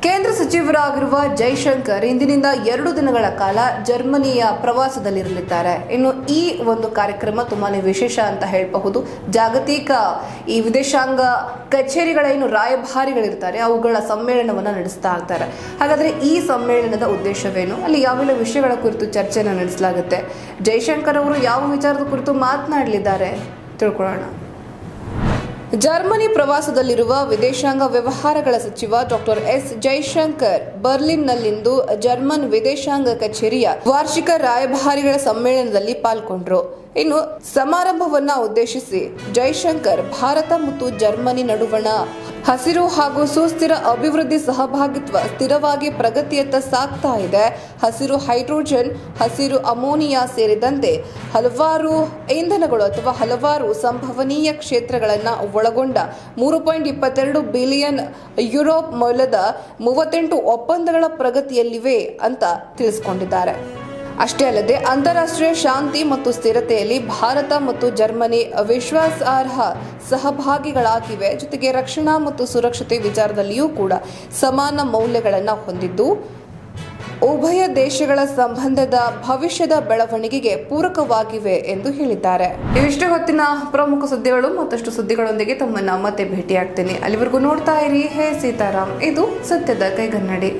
ಕೇಂದ್ರ ಸಚಿವರಾಗಿರುವ ಜೈಶಂಕರ್ ಇಂದಿನಿಂದ ಎರಡು ದಿನಗಳ ಕಾಲ ಜರ್ಮನಿಯ ಪ್ರವಾಸದಲ್ಲಿರಲಿದ್ದಾರೆ ಇನ್ನು ಈ ಒಂದು ಕಾರ್ಯಕ್ರಮ ತುಂಬಾನೇ ವಿಶೇಷ ಅಂತ ಹೇಳಬಹುದು ಜಾಗತಿಕ ಈ ವಿದೇಶಾಂಗ ಕಚೇರಿಗಳ ಏನು ರಾಯಭಾರಿಗಳಿರ್ತಾರೆ ಅವುಗಳ ಸಮ್ಮೇಳನವನ್ನ ನಡೆಸ್ತಾ ಇರ್ತಾರೆ ಹಾಗಾದ್ರೆ ಈ ಸಮ್ಮೇಳನದ ಉದ್ದೇಶವೇನು ಅಲ್ಲಿ ಯಾವೆಲ್ಲ ವಿಷಯಗಳ ಕುರಿತು ಚರ್ಚೆಯನ್ನು ನಡೆಸಲಾಗುತ್ತೆ ಜೈಶಂಕರ್ ಅವರು ಯಾವ ವಿಚಾರದ ಕುರಿತು ಮಾತನಾಡಲಿದ್ದಾರೆ ತಿಳ್ಕೊಳ್ಳೋಣ ಜರ್ಮನಿ ಪ್ರವಾಸದಲ್ಲಿರುವ ವಿದೇಶಾಂಗ ವ್ಯವಹಾರಗಳ ಸಚಿವ ಡಾಕ್ಟರ್ ಎಸ್ ಜೈಶಂಕರ್ ಬರ್ಲಿನ್ನಲ್ಲಿಂದು ಜರ್ಮನ್ ವಿದೇಶಾಂಗ ಕಚೇರಿಯ ವಾರ್ಷಿಕ ರಾಯಭಾರಿಗಳ ಸಮ್ಮೇಳನದಲ್ಲಿ ಪಾಲ್ಗೊಂಡ್ರು ಇನ್ನು ಸಮಾರಂಭವನ್ನ ಉದ್ದೇಶಿಸಿ ಜೈಶಂಕರ್ ಭಾರತ ಮತ್ತು ಜರ್ಮನಿ ನಡುವಣ ಹಸಿರು ಹಾಗೂ ಸುಸ್ಥಿರ ಅಭಿವೃದ್ಧಿ ಸಹಭಾಗಿತ್ವ ಸ್ಥಿರವಾಗಿ ಪ್ರಗತಿಯತ್ತ ಸಾಗ್ತಾ ಇದೆ ಹಸಿರು ಹೈಡ್ರೋಜನ್ ಹಸಿರು ಅಮೋನಿಯಾ ಸೇರಿದಂತೆ ಹಲವಾರು ಇಂಧನಗಳು ಅಥವಾ ಹಲವಾರು ಸಂಭವನೀಯ ಕ್ಷೇತ್ರಗಳನ್ನು ಒಳಗೊಂಡ ಮೂರು ಪಾಯಿಂಟ್ ಇಪ್ಪತ್ತೆರಡು ಬಿಲಿಯನ್ ಯುರೋಪ್ ಮೌಲ್ಯದ ಮೂವತ್ತೆಂಟು ಒಪ್ಪಂದಗಳ ಪ್ರಗತಿಯಲ್ಲಿವೆ ಅಂತ ತಿಳಿಸಿಕೊಂಡಿದ್ದಾರೆ ಅಷ್ಟೇ ಅಲ್ಲದೆ ಅಂತಾರಾಷ್ಟ್ರೀಯ ಶಾಂತಿ ಮತ್ತು ಸ್ಥಿರತೆಯಲ್ಲಿ ಭಾರತ ಮತ್ತು ಜರ್ಮನಿ ವಿಶ್ವಾಸಾರ್ಹ ಸಹಭಾಗಿಗಳಾಗಿವೆ ಜೊತೆಗೆ ರಕ್ಷಣಾ ಮತ್ತು ಸುರಕ್ಷತೆ ವಿಚಾರದಲ್ಲಿಯೂ ಕೂಡ ಸಮಾನ ಮೌಲ್ಯಗಳನ್ನು ಹೊಂದಿದ್ದು ಉಭಯ ದೇಶಗಳ ಸಂಬಂಧದ ಭವಿಷ್ಯದ ಬೆಳವಣಿಗೆಗೆ ಪೂರಕವಾಗಿವೆ ಎಂದು ಹೇಳಿದ್ದಾರೆ ಇವಿಷ್ಟು ಹೊತ್ತಿನ ಪ್ರಮುಖ ಸುದ್ದಿಗಳು ಮತ್ತಷ್ಟು ಸುದ್ದಿಗಳೊಂದಿಗೆ ತಮ್ಮನ್ನ ಮತ್ತೆ ಭೇಟಿಯಾಗ್ತೇನೆ ಅಲ್ಲಿವರೆಗೂ ನೋಡ್ತಾ ಇರಿ ಹೇ ಸೀತಾರಾಮ್ ಇದು ಸತ್ಯದ ಕೈಗನ್ನಡಿ